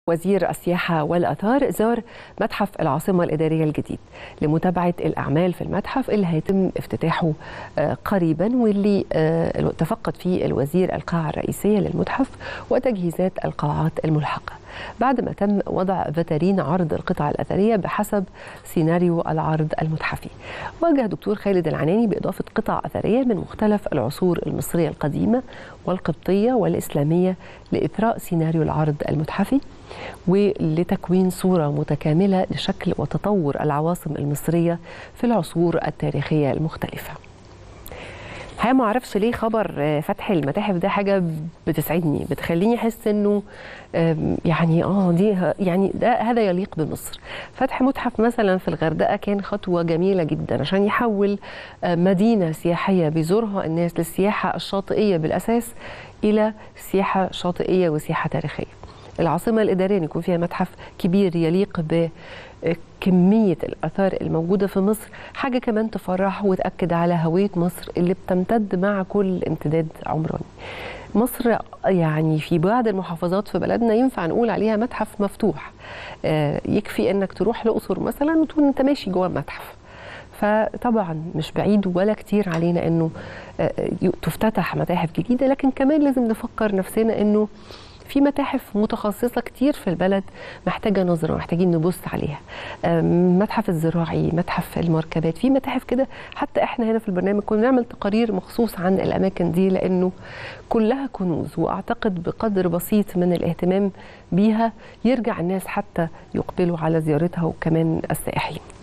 وزير السياحة والآثار زار متحف العاصمة الإدارية الجديد لمتابعة الأعمال في المتحف اللي هيتم افتتاحه آه، قريبا واللي آه، تفقد فيه الوزير القاعة الرئيسية للمتحف وتجهيزات القاعات الملحقة بعد ما تم وضع فاترين عرض القطع الأثرية بحسب سيناريو العرض المتحفي واجه دكتور خالد العناني بإضافة قطع أثرية من مختلف العصور المصرية القديمة والقبطية والإسلامية لإثراء سيناريو العرض المتحفي ولتكوين صورة متكاملة لشكل وتطور العواصم المصرية في العصور التاريخية المختلفة الحقيقه ما اعرفش ليه خبر فتح المتاحف ده حاجه بتسعدني بتخليني احس انه يعني اه دي يعني ده هذا يليق بمصر فتح متحف مثلا في الغردقه كان خطوه جميله جدا عشان يحول مدينه سياحيه بيزورها الناس للسياحه الشاطئيه بالاساس الى سياحه شاطئيه وسياحه تاريخيه العاصمة الإدارية أن يكون فيها متحف كبير يليق بكمية الآثار الموجودة في مصر حاجة كمان تفرح وتأكد على هوية مصر اللي بتمتد مع كل امتداد عمراني مصر يعني في بعض المحافظات في بلدنا ينفع نقول عليها متحف مفتوح يكفي انك تروح الاقصر مثلا وتكون انت ماشي جوه المتحف فطبعا مش بعيد ولا كتير علينا انه تفتتح متاحف جديده لكن كمان لازم نفكر نفسنا انه في متاحف متخصصة كتير في البلد محتاجة نظرة محتاجين نبص عليها متحف الزراعي متحف المركبات في متاحف كده حتى احنا هنا في البرنامج كنا نعمل تقارير مخصوص عن الأماكن دي لأنه كلها كنوز وأعتقد بقدر بسيط من الاهتمام بيها يرجع الناس حتى يقبلوا على زيارتها وكمان السائحين